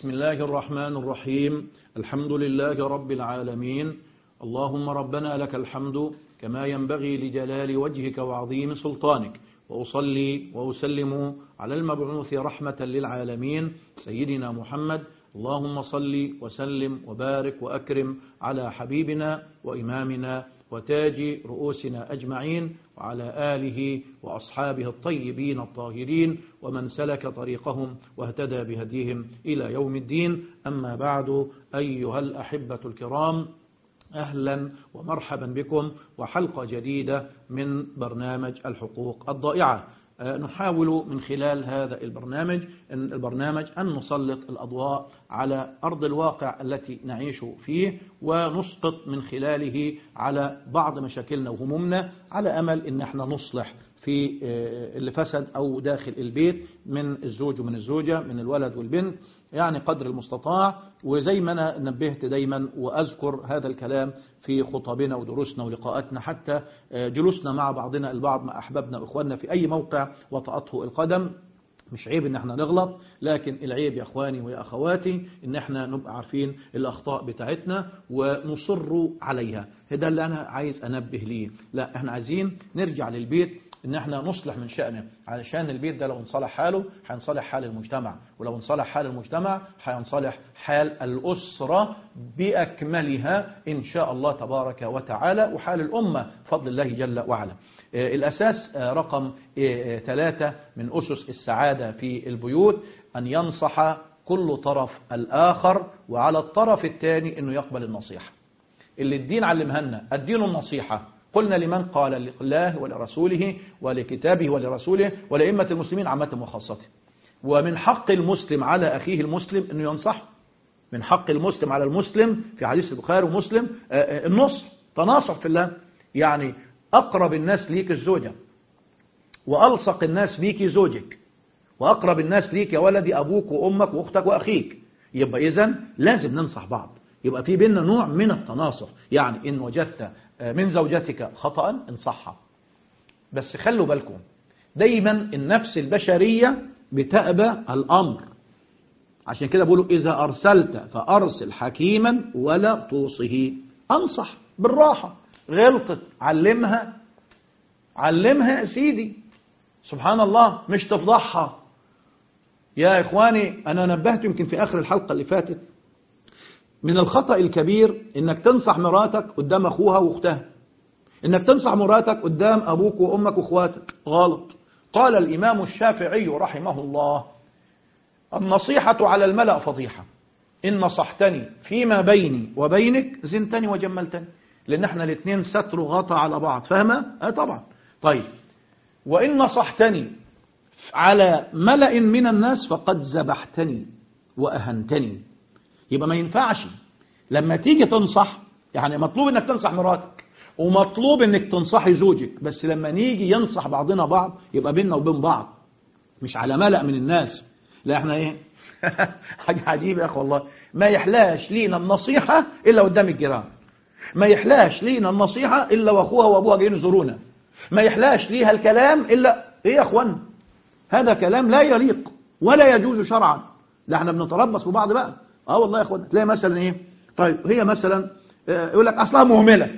بسم الله الرحمن الرحيم الحمد لله رب العالمين اللهم ربنا لك الحمد كما ينبغي لجلال وجهك وعظيم سلطانك وأصلي وأسلم على المبعوث رحمة للعالمين سيدنا محمد اللهم صل وسلم وبارك وأكرم على حبيبنا وإمامنا وتاج رؤوسنا أجمعين وعلى آله وأصحابه الطيبين الطاهرين ومن سلك طريقهم واهتدى بهديهم إلى يوم الدين أما بعد أيها الأحبة الكرام أهلا ومرحبا بكم وحلقة جديدة من برنامج الحقوق الضائعة نحاول من خلال هذا البرنامج أن البرنامج أن نسلط الأضواء على أرض الواقع التي نعيش فيه ونسقط من خلاله على بعض مشاكلنا وهمومنا على أمل أن احنا نصلح في اللي فسد أو داخل البيت من الزوج ومن الزوجة من الولد والبنت يعني قدر المستطاع وزي ما أنا نبهت دايما وأذكر هذا الكلام في خطبنا ودروسنا ولقاءاتنا حتى جلوسنا مع بعضنا البعض مع أحبابنا وإخواننا في أي موقع وطأته القدم مش عيب ان احنا نغلط لكن العيب يا اخواني ويا اخواتي ان احنا نبقى عارفين الاخطاء بتاعتنا ونصر عليها ده اللي انا عايز انبه ليه لا احنا عايزين نرجع للبيت ان احنا نصلح من شأنه علشان البيت ده لو انصلح حاله هينصلح حال المجتمع ولو انصلح حال المجتمع هينصلح حال الأسرة بأكملها إن شاء الله تبارك وتعالى وحال الأمة فضل الله جل وعلا الأساس رقم ثلاثة من أسس السعادة في البيوت أن ينصح كل طرف الآخر وعلى الطرف الثاني أنه يقبل النصيحة اللي الدين علمها لنا الدين النصيحة قلنا لمن قال لله ولرسوله ولكتابه ولرسوله ولأئمة المسلمين عامة وخاصته ومن حق المسلم على أخيه المسلم أنه ينصح من حق المسلم على المسلم في حديث البخاري ومسلم النصر تناصح في الله يعني أقرب الناس ليك الزوجة وألصق الناس بيك زوجك وأقرب الناس ليك يا ولدي أبوك وأمك وأختك وأخيك يبقى إذن لازم ننصح بعض يبقى في بيننا نوع من التناصح يعني إن وجدت من زوجتك خطأ انصحها بس خلوا بالكم دايما النفس البشرية بتأبى الأمر عشان كده بيقولوا إذا أرسلت فأرسل حكيما ولا توصه أنصح بالراحة غلطت علمها علمها يا سيدي سبحان الله مش تفضحها يا إخواني أنا نبهت يمكن في آخر الحلقة اللي فاتت من الخطأ الكبير انك تنصح مراتك قدام اخوها واختها انك تنصح مراتك قدام ابوك وامك واخواتك غلط قال الامام الشافعي رحمه الله النصيحة على الملأ فضيحة إن نصحتني فيما بيني وبينك زنتني وجملتني لأن احنا الاثنين ستر غطى على بعض فاهمة؟ اه طبعا طيب وإن نصحتني على ملأ من الناس فقد ذبحتني وأهنتني يبقى ما ينفعش لما تيجي تنصح يعني مطلوب انك تنصح مراتك ومطلوب انك تنصحي زوجك بس لما نيجي ينصح بعضنا بعض يبقى بيننا وبين بعض مش على ملأ من الناس لا احنا ايه حاجة عجيبة يا اخو والله ما يحلاش لينا النصيحة الا قدام الجيران ما يحلاش لينا النصيحة الا واخوها وابوها جايين يزورونا ما يحلاش ليها الكلام الا ايه يا اخوان هذا كلام لا يليق ولا يجوز شرعا لا احنا بنتربص ببعض بقى اه والله يا اخوان تلاقي مثلا ايه طيب هي مثلا يقول لك اصلها مهمله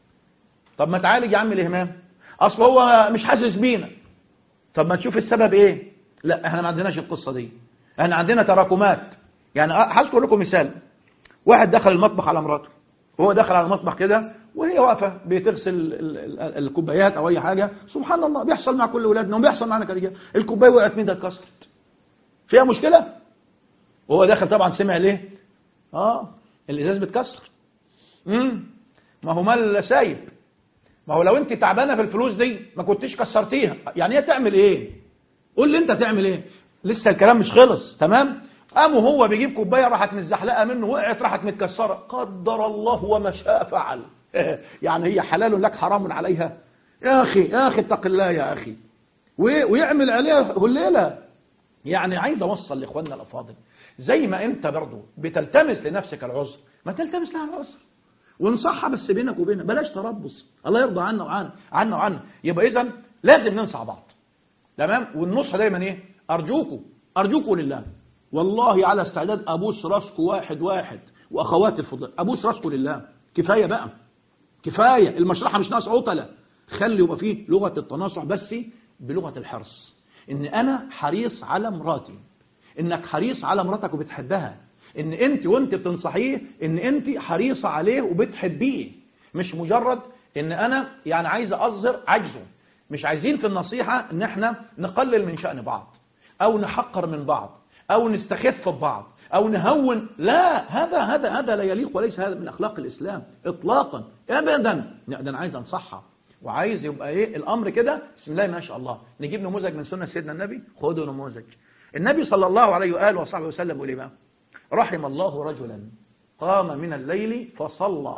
طب ما تعالج يا عم الاهمال اصل هو مش حاسس بينا طب ما تشوف السبب ايه لا احنا ما عندناش القصه دي احنا عندنا تراكمات يعني هذكر لكم مثال واحد دخل المطبخ على مراته وهو دخل على المطبخ كده وهي واقفه بتغسل الكوبايات او اي حاجه سبحان الله بيحصل مع كل اولادنا وبيحصل معنا كرجال الكوبايه وقعت منها اتكسرت فيها مشكله وهو داخل طبعا سمع ليه اه الازاز بتكسر امم ما هو مال سايب ما هو لو انت تعبانه في الفلوس دي ما كنتش كسرتيها يعني هي تعمل ايه قول لي انت تعمل ايه لسه الكلام مش خلص تمام قام وهو بيجيب كوبايه راحت متزحلقه منه وقعت راحت متكسره قدر الله وما شاء فعل يعني هي حلال لك حرام عليها يا اخي يا اخي اتق الله يا اخي ويعمل عليها هليله يعني عايز اوصل لاخواننا الافاضل زي ما انت برضه بتلتمس لنفسك العذر ما تلتمس لها العذر وانصحها بس بينك وبينها بلاش تربص الله يرضى عنا وعنا عنا وعنا يبقى اذا لازم ننصح بعض تمام والنصح دايما ايه ارجوكوا ارجوكوا لله والله على استعداد ابوس راسكم واحد واحد واخواتي الفضلاء ابوس راسكم لله كفايه بقى كفايه المشرحه مش ناقص عطله خلي يبقى فيه لغه التناصح بس بلغه الحرص ان انا حريص على مراتي انك حريص على مراتك وبتحبها ان انت وانت بتنصحيه ان انت حريصه عليه وبتحبيه مش مجرد ان انا يعني عايز اظهر عجزه مش عايزين في النصيحه ان احنا نقلل من شأن بعض او نحقر من بعض او نستخف ببعض او نهون لا هذا هذا هذا لا يليق وليس هذا من اخلاق الاسلام اطلاقا ابدا لا ده انا عايز انصحها وعايز يبقى ايه الامر كده بسم الله ما شاء الله نجيب نموذج من سنه سيدنا النبي خدوا نموذج النبي صلى الله عليه واله وصحبه وسلم يقول ايه بقى رحم الله رجلا قام من الليل فصلى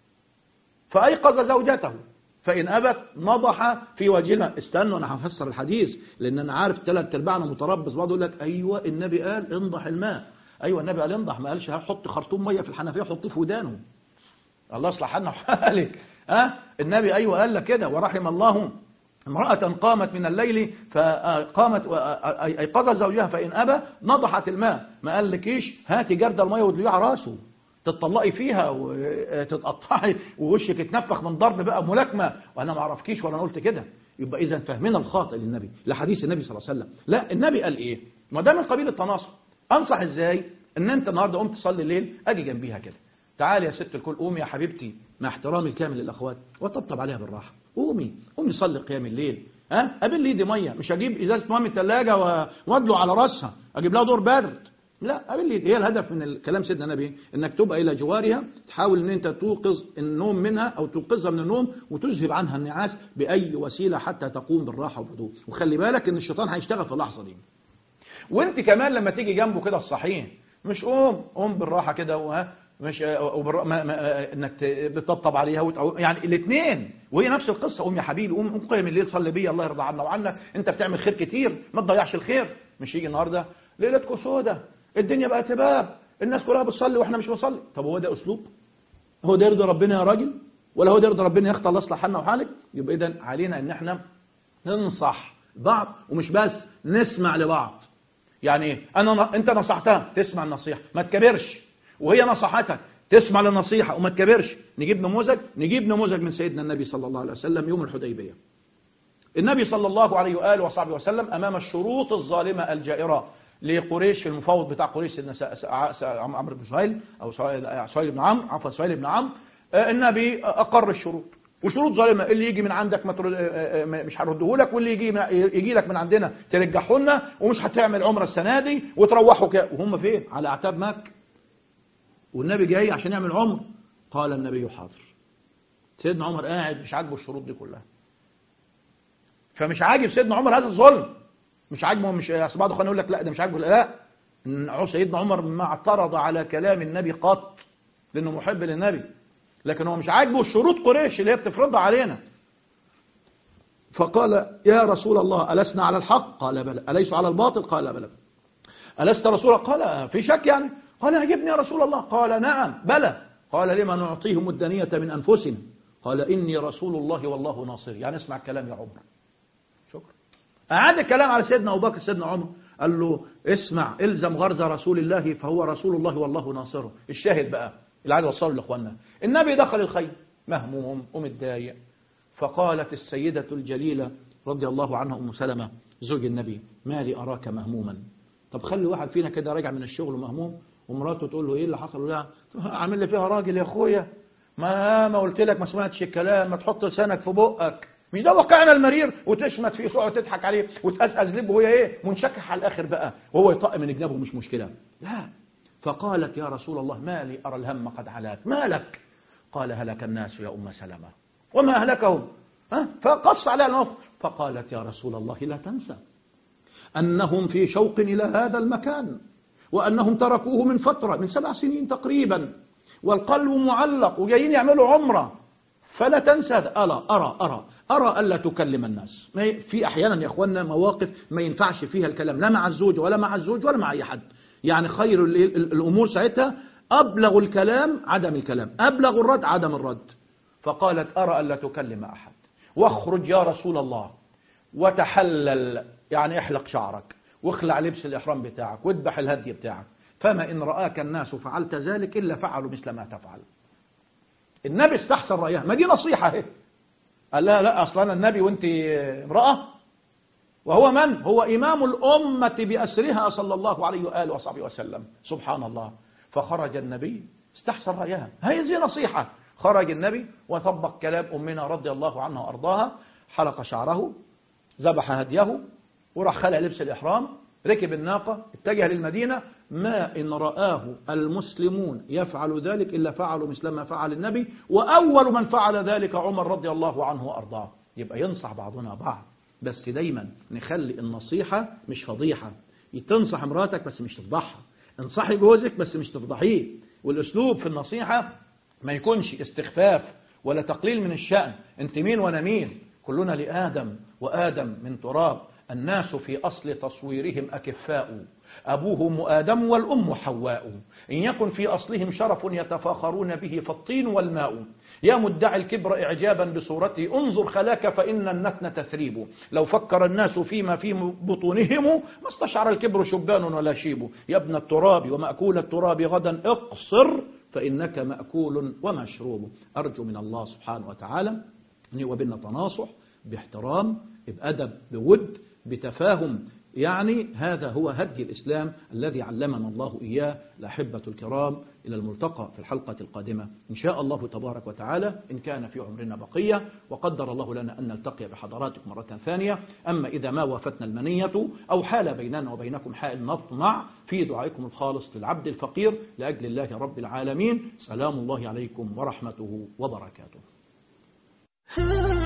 فايقظ زوجته فإن أبت نضح في وجهها استنوا أنا هفسر الحديث لأن أنا عارف ثلاث أرباعنا متربص بعض يقول لك أيوة النبي قال انضح الماء أيوة النبي قال انضح ما قالش حط خرطوم مية في الحنفية حطيه في ودانه الله يصلح حالنا وحالك ها أه؟ النبي أيوة قال لك كده ورحم الله امرأة قامت من الليل فقامت أيقظت زوجها فإن أبى نضحت الماء ما قال لكيش هاتي جرد المية ودلوها على راسه تتطلقي فيها وتتقطعي ووشك يتنفخ من ضرب بقى ملاكمة وأنا ما أعرفكيش ولا أنا قلت كده يبقى إذا فهمنا الخاطئ للنبي لحديث النبي صلى الله عليه وسلم لا النبي قال إيه ما ده من قبيل التناصح أنصح إزاي إن أنت النهاردة قمت تصلي الليل أجي جنبيها كده تعالي يا ست الكل قومي يا حبيبتي مع احترامي الكامل للأخوات وطبطب عليها بالراحة قومي قومي صلي قيام الليل ها قابل لي دي ميه مش هجيب ازازه ميه من الثلاجه وادلو على راسها اجيب لها دور برد لا قابل لي هي الهدف من الكلام سيدنا النبي انك تبقى الى جوارها تحاول ان انت توقظ النوم منها او توقظها من النوم وتذهب عنها النعاس باي وسيله حتى تقوم بالراحه والهدوء وخلي بالك ان الشيطان هيشتغل في اللحظه دي وانت كمان لما تيجي جنبه كده الصحيح مش قوم قوم بالراحه كده وها مش وبر... ما... ما... انك بتطبطب عليها وتعو... يعني الاثنين وهي نفس القصه قوم يا حبيبي قوم قوم قيم الليل صلي بيا الله يرضى عنا وعنك انت بتعمل خير كتير ما تضيعش الخير مش يجي النهارده ليلتكم سودة الدنيا بقت باب الناس كلها بتصلي واحنا مش بنصلي طب هو ده اسلوب هو ده يرضي ربنا يا راجل ولا هو ده يرضي ربنا يخطى الله يصلح حالنا وحالك يبقى اذا علينا ان احنا ننصح بعض ومش بس نسمع لبعض يعني ايه انا انت نصحتها تسمع النصيحه ما تكبرش وهي نصحتك تسمع للنصيحة وما تكبرش نجيب نموذج نجيب نموذج من سيدنا النبي صلى الله عليه وسلم يوم الحديبية النبي صلى الله عليه وآله وصحبه وسلم أمام الشروط الظالمة الجائرة لقريش في المفاوض بتاع قريش سيدنا عمرو بن سهيل أو سهيل بن عمرو عفوا سهيل بن عمرو النبي أقر الشروط وشروط ظالمة اللي يجي من عندك مش هرده لك واللي يجي يجي لك من عندنا ترجحه لنا ومش هتعمل عمره السنه دي وتروحوا كده وهم فين على اعتاب مكه والنبي جاي عشان يعمل عمر قال النبي حاضر سيدنا عمر قاعد مش عاجبه الشروط دي كلها فمش عاجب سيدنا عمر هذا الظلم مش عاجبه مش اصل بعض اخواننا يقول لك لا ده مش عاجبه لا سيدنا عمر ما اعترض على كلام النبي قط لانه محب للنبي لكن هو مش عاجبه الشروط قريش اللي هي بتفرضها علينا فقال يا رسول الله ألسنا على الحق قال بلى أليس على الباطل قال بلى ألست رسول قال في شك يعني قال أعجبني يا رسول الله قال نعم بلى قال لما نعطيهم الدنية من أنفسهم قال إني رسول الله والله ناصري يعني اسمع الكلام يا عمر شكرا أعاد الكلام على سيدنا أبو بكر سيدنا عمر قال له اسمع الزم غرز رسول الله فهو رسول الله والله ناصره الشاهد بقى اللي عايز اوصله لاخواننا النبي دخل الخير مهموم ومتضايق فقالت السيدة الجليلة رضي الله عنها أم سلمة زوج النبي ما لي أراك مهموما طب خلي واحد فينا كده راجع من الشغل مهموم ومراته تقول له ايه اللي حصل لا عامل لي فيها راجل يا اخويا ما ما قلت لك ما سمعتش الكلام ما تحط لسانك في بقك مش ده واقعنا المرير وتشمت فيه تقعد تضحك عليه وتقزقز لب وهي ايه منشكح على الاخر بقى وهو يطق من جنبه مش مشكله لا فقالت يا رسول الله ما لي ارى الهم قد علاك ما لك قال هلك الناس يا ام سلمه وما اهلكهم ها فقص على الموقف فقالت يا رسول الله لا تنسى انهم في شوق الى هذا المكان وأنهم تركوه من فترة من سبع سنين تقريبا والقلب معلق وجايين يعملوا عمرة فلا تنسى ألا أرى أرى أرى ألا تكلم الناس في أحيانا يا أخوانا مواقف ما ينفعش فيها الكلام لا مع الزوج ولا مع الزوج ولا مع أي حد يعني خير الأمور ساعتها أبلغ الكلام عدم الكلام أبلغ الرد عدم الرد فقالت أرى ألا تكلم أحد واخرج يا رسول الله وتحلل يعني احلق شعرك واخلع لبس الإحرام بتاعك واذبح الهدي بتاعك فما إن رآك الناس فعلت ذلك إلا فعلوا مثل ما تفعل النبي استحسن رأيها ما دي نصيحة اهي قال لا لا أصلا النبي وانت امرأة وهو من؟ هو إمام الأمة بأسرها صلى الله عليه وآله وصحبه وسلم سبحان الله فخرج النبي استحسن رأيها هي زي نصيحة خرج النبي وطبق كلام أمنا رضي الله عنها وأرضاها حلق شعره ذبح هديه وراح خلع لبس الإحرام ركب الناقة اتجه للمدينة ما إن رآه المسلمون يفعل ذلك إلا فعلوا مثل ما فعل النبي وأول من فعل ذلك عمر رضي الله عنه وأرضاه يبقى ينصح بعضنا بعض بس دايما نخلي النصيحة مش فضيحة تنصح مراتك بس مش تفضحها انصحي جوزك بس مش تفضحيه والأسلوب في النصيحة ما يكونش استخفاف ولا تقليل من الشأن انت مين وانا مين كلنا لآدم وآدم من تراب الناس في أصل تصويرهم أكفاء أبوهم آدم والأم حواء إن يكن في أصلهم شرف يتفاخرون به فالطين والماء يا مدعي الكبر إعجابا بصورته انظر خلاك فإن النتن تثريب لو فكر الناس فيما في بطونهم ما استشعر الكبر شبان ولا شيب يا ابن التراب ومأكول التراب غدا اقصر فإنك مأكول ومشروب أرجو من الله سبحانه وتعالى أن يوبلنا تناصح باحترام بأدب بود بتفاهم يعني هذا هو هدي الإسلام الذي علمنا الله إياه الأحبة الكرام إلى الملتقى في الحلقة القادمة إن شاء الله تبارك وتعالى إن كان في عمرنا بقية وقدر الله لنا أن نلتقي بحضراتكم مرة ثانية أما إذا ما وفتنا المنية أو حال بيننا وبينكم حائل نطمع في دعائكم الخالص للعبد الفقير لأجل الله رب العالمين سلام الله عليكم ورحمته وبركاته